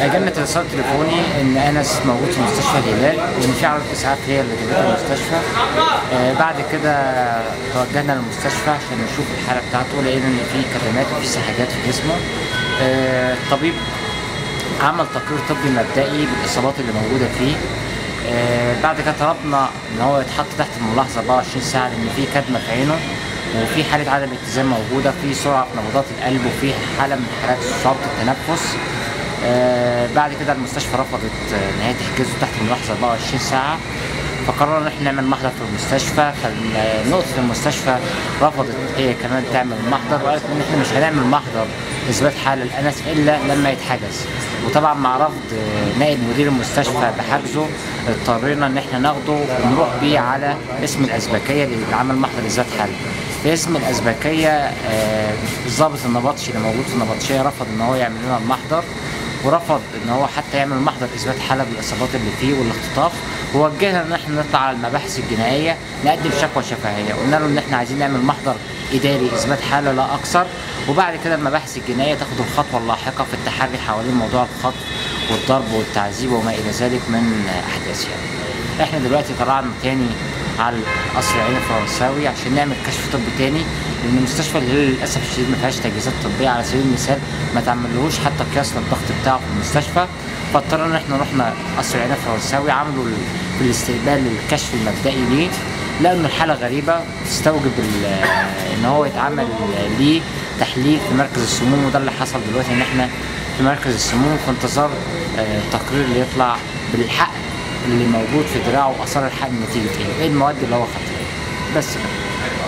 جالنا اتصال تليفوني ان انس موجود في مستشفى الهلال وان في عرض اسعاف هي اللي جابته المستشفى آه بعد كده توجهنا للمستشفى عشان نشوف الحاله بتاعته لقينا ان في كتمات وفي سحاجات في جسمه آه الطبيب عمل تقرير طبي مبدئي بالاصابات اللي موجوده فيه آه بعد كده طلبنا ان هو يتحط تحت الملاحظه 24 ساعه لان في كدمه في عينه وفي حاله عدم اتزان موجوده في سرعه في نبضات القلب وفي حاله من حالات صعوبه التنفس آه بعد كده المستشفى رفضت آه، ان هي تحجزه تحت الملاحظه 24 ساعه فقررنا ان احنا نعمل محضر في المستشفى فنقطة المستشفى رفضت هي كمان تعمل محضر وقالت ان احنا مش هنعمل محضر اثبات حالة لانس الا لما يتحجز وطبعا مع رفض آه، نائب مدير المستشفى بحجزه اضطرينا ان احنا ناخده ونروح بيه على اسم الازبكية اللي عمل محضر اثبات حالة في اسم الازبكية آه، الضابط النبطشي اللي موجود في النبطشية رفض ان هو يعمل لنا المحضر ورفض ان هو حتى يعمل محضر اثبات حاله بالاصابات اللي فيه والاختطاف ووجهنا ان احنا نطلع على المباحث الجنائيه نقدم شكوى شفهيه قلنا له ان احنا عايزين نعمل محضر اداري اثبات حاله لا اكثر وبعد كده المباحث الجنائيه تاخد الخطوه اللاحقه في التحري حوالين موضوع الخطف والضرب والتعذيب وما الى ذلك من احداث يعني. احنا دلوقتي طلعنا تاني على القصر العيني الفرنساوي عشان نعمل كشف طبي تاني لان مستشفى الهلال للاسف الشديد ما فيهاش تجهيزات طبيه على سبيل المثال ما تعملهوش حتى قياس للضغط بتاعه في المستشفى فاضطرينا ان احنا رحنا قصر العيني الفرنساوي عملوا ال- في الاستقبال الكشف المبدئي ليه لقوا ان الحاله غريبه تستوجب ال- ان هو يتعمل ليه تحليل في مركز السموم وده اللي حصل دلوقتي ان احنا في مركز السموم في انتظار آه، تقرير اللي يطلع بالحق اللي موجود في دراعه واثار الحقن نتيجه ايه؟ ايه المواد اللي هو خدها؟ بس كده.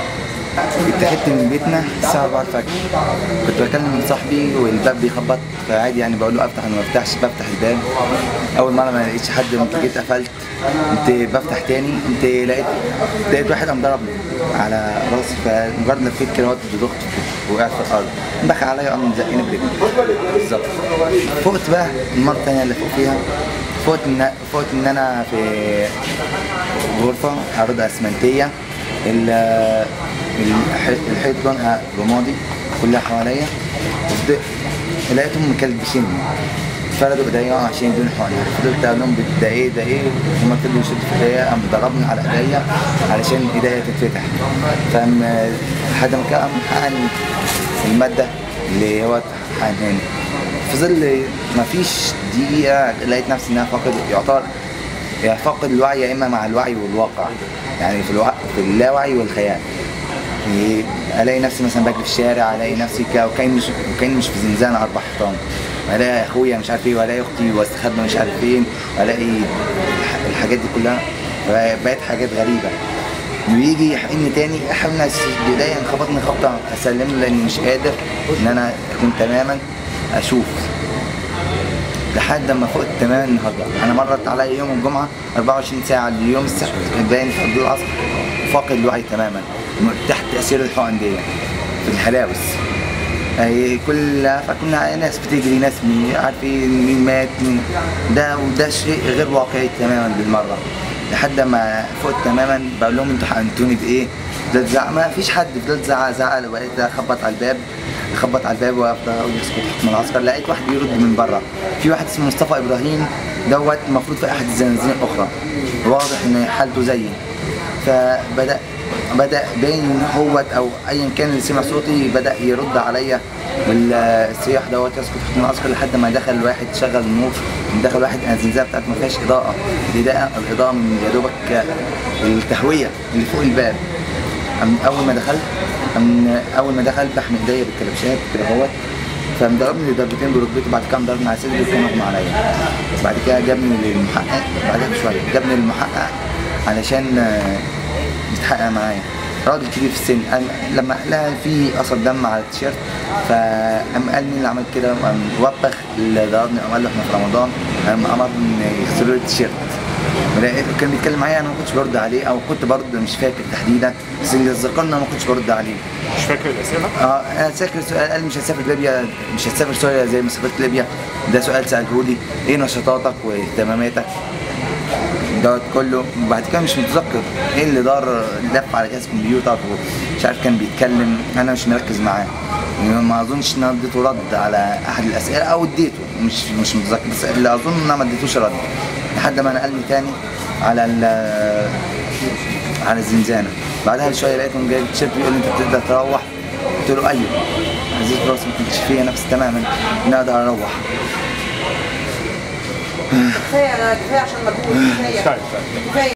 اتخذت من بيتنا الساعة 4 الفجر كنت بكلم صاحبي والباب بيخبط فعادي يعني بقول له افتح انا ما بفتحش بفتح الباب اول مرة ما لقيتش حد قمت جيت قفلت قمت بفتح تاني قمت لقيت لقيت واحد قام ضربني على راسي فمجرد لفيت كده وقت ضغط وقعت في الارض بخ عليا قام زقني برجلي بالظبط فقت بقى المرة التانية اللي فوق فيها فوت ان فوت ان انا في غرفة عروض اسمنتية ال- الح- الحيط لونها رمادي كلها حواليا وفض- لقيتهم مكلبشيني فردوا ايديا عشان يدوني حقنة فضلت اقول لهم ده ايه ده ايه هما فضلوا يشدوا في ايديا قام ضربني على ايديا علشان ايديا تتفتح فقام لحد ما كان قام حقن المادة اللي هو حقناني في ظل مفيش دقيقة لقيت نفسي ان انا فاقد يعتبر يعني فاقد الوعي يا اما مع الوعي والواقع يعني في الوع... في اللاوعي والخيال يعني الاقي نفسي مثلا بجري في الشارع الاقي نفسي ك- وكاني مش وكاني مش في زنزانه اربع حيطان الاقي اخويا مش عارف ايه والاقي اختي واستخبى مش عارف فين والاقي الح- الحاجات دي كلها بقت حاجات غريبه ويجي يحقني تاني احاول اسد ايديا خبطني خبطه اسلم له لاني مش قادر ان انا اكون تماما اشوف لحد ما فقت تماما النهارده انا مرت عليا يوم الجمعه 24 ساعه اليوم السبت كان باين في حدود العصر فاقد الوعي تماما تحت تاثير الحقن دي في الهلاوس أي كل فكنا ناس بتجري ناس مين عارفين مين مات مين ده وده شيء غير واقعي تماما بالمره لحد ما فقت تماما بقول لهم انتوا حقنتوني بايه؟ فضلت زعق ما فيش حد فضلت زعق زعق وبقيت اخبط على الباب اخبط على الباب وافضل اقول يسكت حكم العسكر لقيت واحد بيرد من بره في واحد اسمه مصطفى ابراهيم دوت المفروض في احد الزنازين الاخرى واضح ان حالته زيي فبدا بدا باين ان هو او ايا كان اللي سمع صوتي بدا يرد عليا والسياح دوت يسقط حكم العسكر لحد ما دخل واحد شغل النور دخل واحد الزنزانه بتاعته ما فيهاش اضاءه الاضاءه الاضاءه من يا دوبك التهويه اللي فوق الباب أم- اول ما دخلت أم اول ما دخلت بحمي ايديا بالكلبشات كده اهوت فقام ضربني ضربتين بركبتي بعد كده قام ضربني على صدري وكان مغمى عليا بعد كده جابني للمحقق بعدها بشويه جابني للمحقق علشان آه، يتحقق معايا راجل كبير في السن قام لما لقى في اثر دم على التيشيرت فقام قال مين اللي عمل كده قام وبخ اللي ضربني قام قال له احنا في رمضان قام امر ان يغسلوا لي التيشيرت ولقيت- كان بيتكلم معايا انا ما كنتش برد عليه او كنت برد مش فاكر تحديدا بس اللي ذكرنا ما كنتش برد عليه مش فاكر الاسئله؟ اه انا فاكر سؤال قال مش هتسافر ليبيا مش هتسافر سوريا زي ما سافرت ليبيا ده سؤال ساله لي ايه نشاطاتك واهتماماتك دوت كله وبعد كده مش متذكر ايه اللي دار لف على جهاز كمبيوتر ومش عارف كان بيتكلم انا مش مركز معاه ما اظنش ان انا اديته رد على احد الاسئله او اديته مش مش متذكر بس اللي اظن ان انا ما اديتوش رد لحد ما نقلني تاني على ال- على الزنزانه بعدها بشويه لقيتهم جايب تيشيرت بيقول لي انت بتقدر تروح قلت له ايوه عزيز راسي ما كنتش فيا نفس تماما ان اقدر اروح كفايه انا كفايه عشان مجهود كفايه طيب كفايه